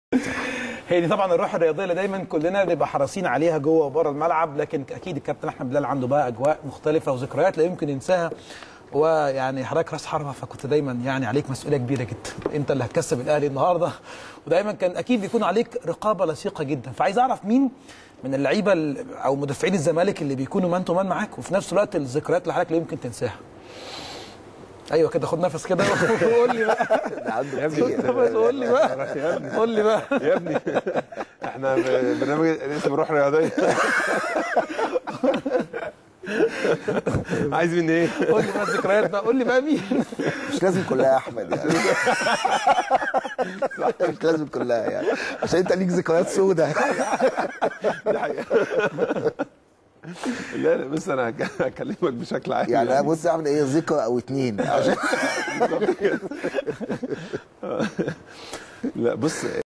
هي دي طبعا الروح الرياضيه اللي دايما كلنا بنبقى حريصين عليها جوه وبره الملعب لكن اكيد الكابتن احمد بلال عنده بقى اجواء مختلفه وذكريات لا يمكن ينساها ويعني حضرتك راس حربه فكنت دايما يعني عليك مسؤوليه كبيره جدا انت اللي هتكسب الاهلي النهارده ودايما كان اكيد بيكون عليك رقابه لصيقه جدا فعايز اعرف مين من اللعيبه ال- او مدافعين الزمالك اللي بيكونوا مان تو مان معاك وفي نفس الوقت الذكريات اللي حضرتك لا يمكن تنساها ايوه كده خد نفس كده وقول لي بقى عنده يا ابني بس قول لي بقى قول لي بقى يا ابني احنا ب- برنامج اسمه روح رياضيه عايز مني ايه؟ قول لي بقى الذكريات بقى قول لي بقى مين مش لازم كلها يا احمد يعني مش لازم كلها يعني عشان انت ليك ذكريات سودة دي حقيقة. لا لا بس انا هك- هكلمك بشكل عام يعني أنا بص اعمل ايه ذكرى او اتنين عشان لا بص